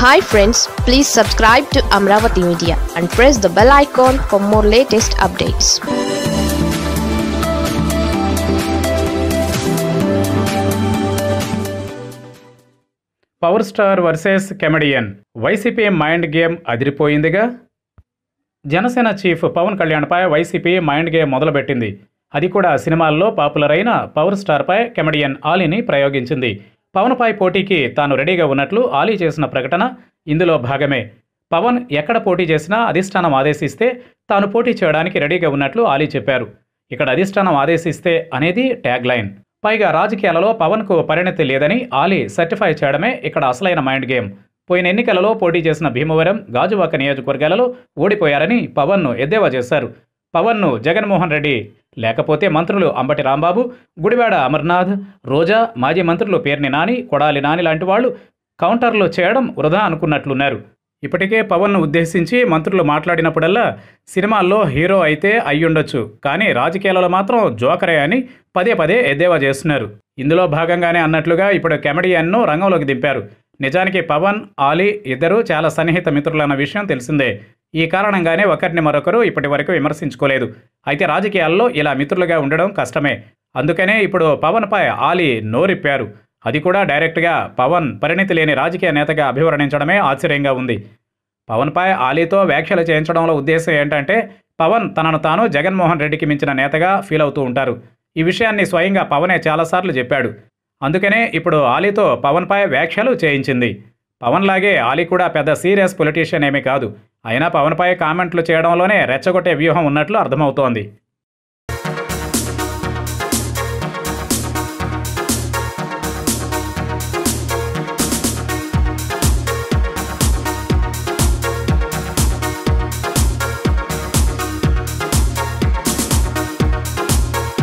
hi friends please subscribe to Amaravati media and press the bell icon for more latest updates power star versus comedian YCP mind game అదిరిపోయిందిగా Janasena chief Pawan కళ్యాణ్పై YCP mind game మొదలుపెట్టింది అది కూడా సినిమాల్లో popular అయిన power స్టార్పై comedian ఆలీని ప్రయోగించింది పవన్పై పోటీకి తాను రెడీగా ఉన్నట్లు ఆలీ చేసిన ప్రకటన ఇందులో భాగమే పవన్ ఎక్కడ పోటీ చేసినా అధిష్టానం ఆదేశిస్తే తాను పోటీ చేయడానికి రెడీగా ఉన్నట్లు ఆలీ చెప్పారు ఇక్కడ అధిష్టానం ఆదేశిస్తే అనేది ట్యాగ్ లైన్ పైగా రాజకీయాలలో పవన్కు పరిణతి లేదని ఆలీ సర్టిఫై చేయడమే ఇక్కడ అసలైన మైండ్ గేమ్ పోయిన ఎన్నికలలో పోటీ చేసిన భీమవరం గాజువాక నియోజకవర్గాలలో ఓడిపోయారని పవన్ను ఎద్దేవా చేశారు పవన్ను జగన్మోహన్ రెడ్డి లేకపోతే మంత్రులు అంబటి రాంబాబు గుడివాడ అమర్నాథ్ రోజా మాజీ మంత్రులు పేర్ని నాని కొడాలి నాని లాంటి వాళ్ళు కౌంటర్లు చేయడం వృధా అనుకున్నట్లున్నారు ఇప్పటికే పవన్ను ఉద్దేశించి మంత్రులు మాట్లాడినప్పుడల్లా సినిమాల్లో హీరో అయితే అయ్యుండొచ్చు కానీ రాజకీయాలలో మాత్రం జోకరే అని పదే పదే ఎద్దేవా చేస్తున్నారు ఇందులో భాగంగానే అన్నట్లుగా ఇప్పుడు కెమెడియన్ను రంగంలోకి దింపారు నిజానికి పవన్ ఆలీ ఇద్దరూ చాలా సన్నిహిత మిత్రులన్న విషయం తెలిసిందే ఈ కారణంగానే ఒకరిని మరొకరు ఇప్పటి వరకు విమర్శించుకోలేదు అయితే రాజకీయాల్లో ఇలా మిత్రులుగా ఉండడం కష్టమే అందుకనే ఇప్పుడు పవన్పై ఆలీ నోరిప్పారు అది కూడా డైరెక్ట్గా పవన్ పరిణితి లేని రాజకీయ నేతగా అభివర్ణించడమే ఆశ్చర్యంగా ఉంది పవన్పై ఆలీతో వ్యాఖ్యలు చేయించడంలో ఉద్దేశం ఏంటంటే పవన్ తనను తాను జగన్మోహన్ రెడ్డికి మించిన నేతగా ఫీల్ అవుతూ ఉంటారు ఈ విషయాన్ని స్వయంగా పవనే చాలాసార్లు చెప్పాడు అందుకనే ఇప్పుడు ఆలీతో పవన్పై వ్యాఖ్యలు చేయించింది పవన్ లాగే ఆలీ కూడా పెద్ద సీరియస్ పొలిటీషియన్ ఏమీ కాదు అయినా పవన్పై కామెంట్లు చేయడంలోనే రెచ్చగొట్టే వ్యూహం ఉన్నట్లు అర్థమవుతోంది